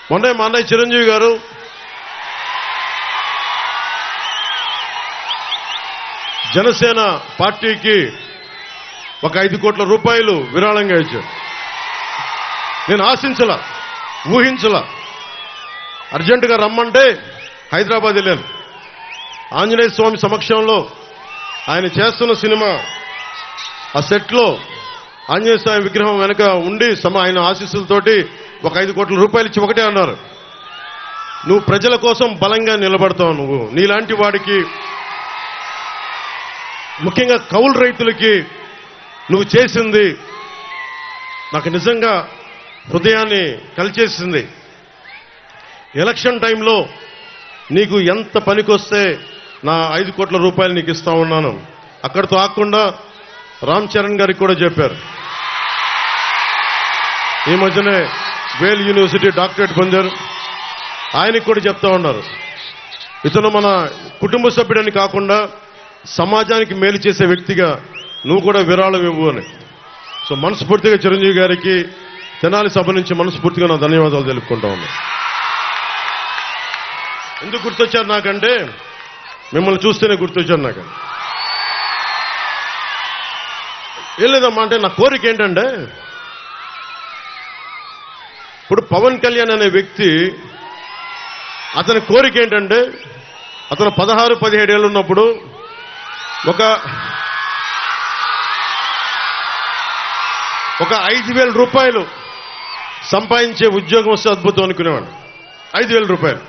మొన్నే మా అన్నయ్య చిరంజీవి గారు జనసేన పార్టీకి ఒక ఐదు కోట్ల రూపాయలు విరాళంగా ఇచ్చారు నేను ఆశించలా ఊహించలా అర్జెంటుగా రమ్మంటే హైదరాబాద్ వెళ్ళాను ఆంజనేయ స్వామి సమక్షంలో ఆయన చేస్తున్న సినిమా ఆ సెట్లో ఆంజనేయ స్వామి విగ్రహం వెనక ఉండి సమ ఆయన ఆశీస్సులతోటి ఒక ఐదు కోట్ల రూపాయలు ఇచ్చి ఒకటే అన్నారు నువ్వు ప్రజల కోసం బలంగా నిలబడతావు నువ్వు నీలాంటి వాడికి ముఖ్యంగా కౌలు రైతులకి నువ్వు చేసింది నాకు నిజంగా హృదయాన్ని కలిచేసింది ఎలక్షన్ టైంలో నీకు ఎంత పనికొస్తే నా ఐదు కోట్ల రూపాయలు నీకు ఇస్తా ఉన్నాను అక్కడితో ఆకుండా రామ్ చరణ్ గారికి కూడా చెప్పారు ఈ మధ్యనే వేల్ యూనివర్సిటీ డాక్టరేట్ పొందారు ఆయనకి కూడా చెప్తా ఉన్నారు ఇతను మన కుటుంబ సభ్యుడని కాకుండా సమాజానికి మేలు చేసే వ్యక్తిగా నువ్వు కూడా విరాళం ఇవ్వు అని సో మనస్ఫూర్తిగా చిరంజీవి గారికి తెనాలి సభ నుంచి మనస్ఫూర్తిగా నా ధన్యవాదాలు తెలుపుకుంటా ఉన్నా ఎందుకు గుర్తొచ్చారు నాకంటే మిమ్మల్ని చూస్తేనే గుర్తొచ్చారు నాకు ఏం లేదమ్మా అంటే నా కోరిక ఏంటంటే ఇప్పుడు పవన్ కళ్యాణ్ అనే వ్యక్తి అతని కోరిక ఏంటంటే అతను పదహారు పదిహేడు ఏళ్ళు ఉన్నప్పుడు ఒక ఒక ఐదు వేల రూపాయలు సంపాదించే ఉద్యోగం వస్తే అద్భుతం అనుకునేవాడు ఐదు వేల రూపాయలు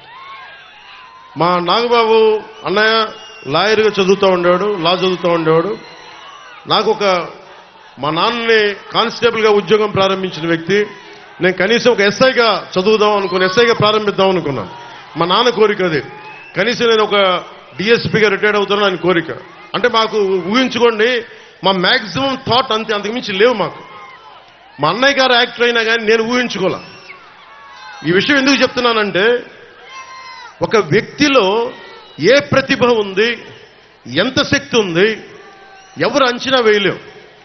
మా నాగబాబు అన్నయ్య లాయర్గా చదువుతూ ఉండేవాడు లా చదువుతూ ఉండేవాడు నాకు ఒక మా నాన్నని కానిస్టేబుల్గా ఉద్యోగం ప్రారంభించిన వ్యక్తి నేను కనీసం ఒక ఎస్ఐగా చదువుదాం అనుకుని ఎస్ఐగా ప్రారంభిద్దాం అనుకున్నాను మా నాన్న కోరిక అది కనీసం నేను ఒక డిఎస్పీగా రిటైర్డ్ అవుతాను ఆయన కోరిక అంటే మాకు ఊహించుకోండి మా మ్యాక్సిమం థాట్ అంతే అంతకుమించి లేవు మాకు మా అన్నయ్య గారు యాక్టర్ అయినా కానీ నేను ఊహించుకోలే ఈ విషయం ఎందుకు చెప్తున్నానంటే ఒక వ్యక్తిలో ఏ ప్రతిభ ఉంది ఎంత శక్తి ఉంది ఎవరు అంచనా వేయలేం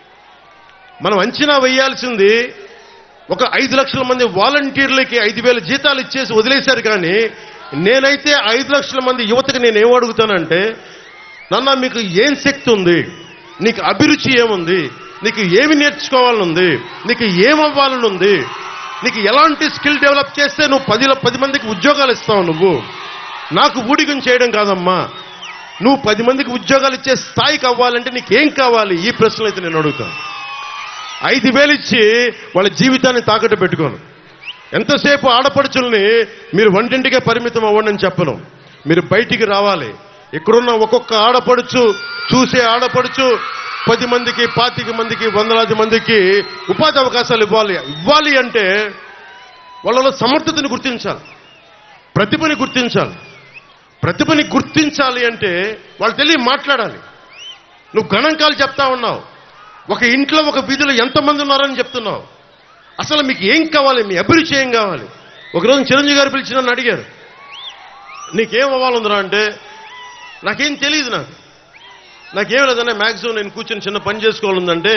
మనం అంచనా వేయాల్సింది ఒక ఐదు లక్షల మంది వాలంటీర్లకి ఐదు వేల జీతాలు ఇచ్చేసి వదిలేశారు కానీ నేనైతే ఐదు లక్షల మంది యువతకి నేను ఏం అడుగుతానంటే నాన్న మీకు ఏం శక్తి ఉంది నీకు అభిరుచి ఏముంది నీకు ఏమి నేర్చుకోవాలని ఉంది నీకు ఏమవ్వాలని ఉంది నీకు ఎలాంటి స్కిల్ డెవలప్ చేస్తే నువ్వు పది పది మందికి ఉద్యోగాలు ఇస్తావు నువ్వు నాకు ఊడిగం చేయడం కాదమ్మా నువ్వు పది మందికి ఉద్యోగాలు ఇచ్చే స్థాయికి అవ్వాలంటే నీకేం కావాలి ఈ ప్రశ్నలు అయితే నేను అడుగుతాను ఐదు వేలు ఇచ్చి వాళ్ళ జీవితాన్ని తాకట్టు పెట్టుకోను ఎంతసేపు ఆడపడుచుల్ని మీరు వంటింటికే పరిమితం అవ్వండి అని చెప్పను మీరు బయటికి రావాలి ఇక్కడున్న ఒక్కొక్క ఆడపడుచు చూసే ఆడపడుచు పది మందికి పాతిక మందికి వందలాది మందికి ఉపాధి అవకాశాలు ఇవ్వాలి ఇవ్వాలి అంటే వాళ్ళలో సమర్థతని గుర్తించాలి ప్రతిభని గుర్తించాలి ప్రతిభని గుర్తించాలి అంటే వాళ్ళు తెలియ మాట్లాడాలి నువ్వు గణాంకాలు చెప్తా ఉన్నావు ఒక ఇంట్లో ఒక వీధిలో ఎంతమంది ఉన్నారని చెప్తున్నావు అసలు మీకు ఏం కావాలి మీ అభిరుచి ఏం కావాలి ఒకరోజు చిరంజీవి గారు పిలిచి నన్ను అడిగారు నీకేం అవ్వాలందిరా అంటే నాకేం తెలియదు నాకు నాకేం లేదన్నా మ్యాక్సిమం నేను కూర్చొని చిన్న పని చేసుకోవాలందంటే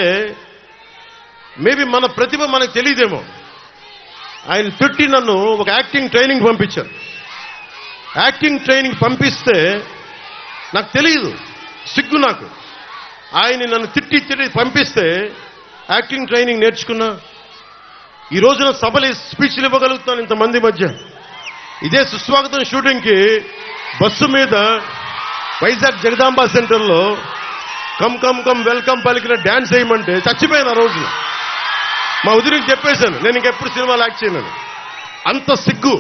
మేబీ మన ప్రతిభ మనకు తెలియదేమో ఆయన పెట్టి నన్ను ఒక యాక్టింగ్ ట్రైనింగ్ పంపించారు యాక్టింగ్ ట్రైనింగ్ పంపిస్తే నాకు తెలియదు సిగ్గు నాకు ఆయన నన్ను తిట్టి తిట్టి పంపిస్తే యాక్టింగ్ ట్రైనింగ్ నేర్చుకున్నా ఈ రోజున సభలు స్పీచ్లు ఇవ్వగలుగుతాను ఇంతమంది మధ్య ఇదే సుస్వాగతం షూటింగ్కి బస్సు మీద వైజాగ్ జగదాంబ సెంటర్లో కమ్ కమ్ కమ్ వెల్కమ్ పలికిన డ్యాన్స్ వేయమంటే చచ్చిపోయాను ఆ రోజున మా ఉదిరికి చెప్పేశాను నేను ఇంకెప్పుడు సినిమాలు యాక్ట్ చేయను అంత సిగ్గు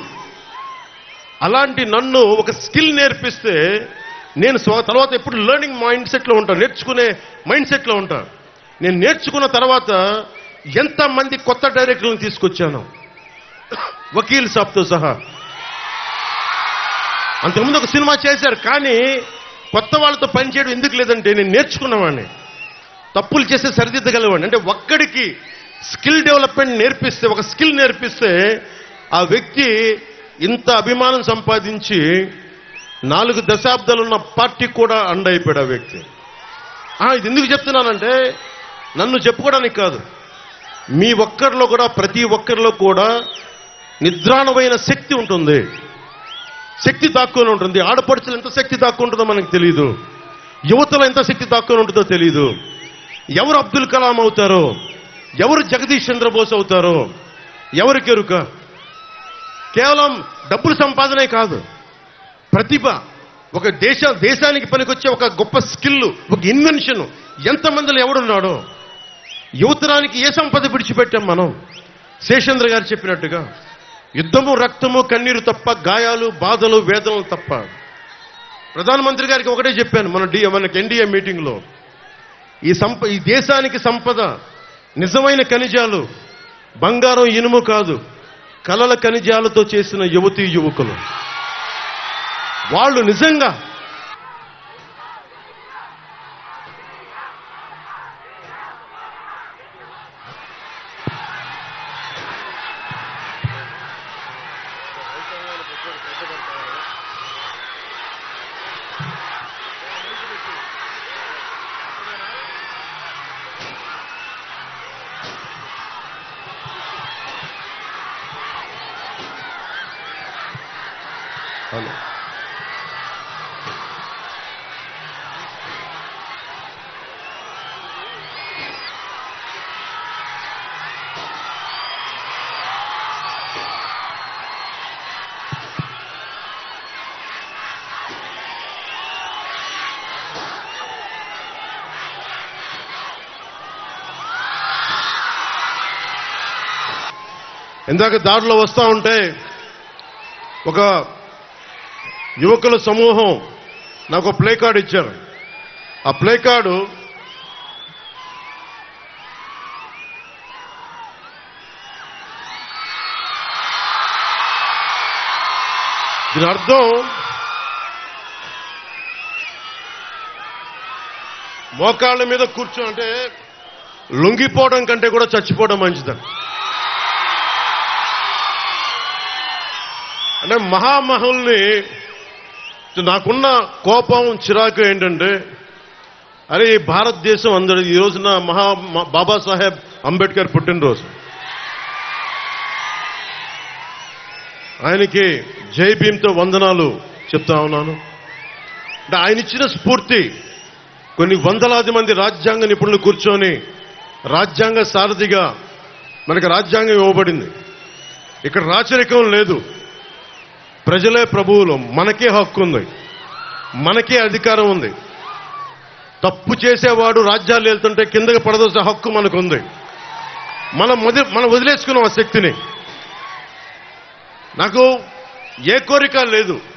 అలాంటి నన్ను ఒక స్కిల్ నేర్పిస్తే నేను స్వ- తర్వాత ఎప్పుడు లెర్నింగ్ మైండ్ సెట్లో ఉంటాను నేర్చుకునే మైండ్ సెట్లో ఉంటాను నేను నేర్చుకున్న తర్వాత ఎంతమంది కొత్త డైరెక్టర్లను తీసుకొచ్చాను వకీల్ సాబ్తో సహా అంతకుముందు ఒక సినిమా చేశారు కానీ కొత్త వాళ్ళతో పనిచేయడం ఎందుకు లేదంటే నేను నేర్చుకున్నవాడిని తప్పులు చేస్తే సరిదిద్దగలవాడిని అంటే ఒక్కడికి స్కిల్ డెవలప్మెంట్ నేర్పిస్తే ఒక స్కిల్ నేర్పిస్తే ఆ వ్యక్తి ఇంత అభిమానం సంపాదించి నాలుగు దశాబ్దాలున్న పార్టీ కూడా అండైపోయాడు ఆ వ్యక్తి ఆ, ఇది ఎందుకు చెప్తున్నానంటే నన్ను చెప్పుకోవడానికి కాదు మీ ఒక్కరిలో కూడా ప్రతి ఒక్కరిలో కూడా నిద్రాణమైన శక్తి ఉంటుంది శక్తి దాక్కుని ఉంటుంది ఆడపడుచులు ఎంత శక్తి దాక్కుంటుందో మనకు తెలియదు యువతలో ఎంత శక్తి దాక్కుని ఉంటుందో తెలియదు ఎవరు అబ్దుల్ కలాం అవుతారో ఎవరు జగదీష్ చంద్రబోస్ అవుతారో ఎవరి కెరుక కేవలం డబ్బులు సంపాదనే కాదు ప్రతిభ ఒక దేశ దేశానికి పనికొచ్చే ఒక గొప్ప స్కిల్ ఒక ఇన్వెన్షన్ ఎంతమందిలో ఎవడున్నాడో యువతరానికి ఏ సంపద విడిచిపెట్టాం మనం శేషేంద్ర గారు చెప్పినట్టుగా యుద్ధము రక్తము కన్నీరు తప్ప గాయాలు బాధలు వేదనలు తప్ప ప్రధానమంత్రి గారికి ఒకటే చెప్పాను మన డి మనకి ఎన్డీఏ మీటింగ్లో ఈ సంప ఈ దేశానికి సంపద నిజమైన ఖనిజాలు బంగారం ఇనుము కాదు కలల ఖనిజాలతో చేసిన యువతీ యువకులు వాళ్ళు నిజంగా అవును. ఇందాక దారిలో వస్తా ఉంటే ఒక యువకుల సమూహం నాకు ప్లే కార్డు ఇచ్చారు ఆ ప్లే కార్డు దీని అర్థం మోకాళ్ళ మీద కూర్చో అంటే లొంగిపోవడం కంటే కూడా చచ్చిపోవడం మంచిదని అంటే మహామహుల్ని నాకున్న కోపం చిరాకు ఏంటంటే అరే ఈ భారతదేశం అందరి ఈ రోజున మహా మ- బాబాసాహెబ్ అంబేద్కర్ పుట్టినరోజు ఆయనకి జై భీమ్తో వందనాలు చెప్తా ఉన్నాను అంటే ఆయన ఇచ్చిన స్ఫూర్తి కొన్ని వందలాది మంది రాజ్యాంగ నిపుణులు కూర్చొని రాజ్యాంగ సారథిగా మనకి రాజ్యాంగం ఇవ్వబడింది ఇక్కడ రాచరికం లేదు ప్రజలే ప్రభువులు మనకే హక్కు ఉంది మనకే అధికారం ఉంది తప్పు చేసేవాడు రాజ్యాలు వెళ్తుంటే కిందకి పడదోసే హక్కు మనకు ఉంది మనం మొద మనం వదిలేసుకున్నాం ఆ శక్తిని నాకు ఏ కోరిక లేదు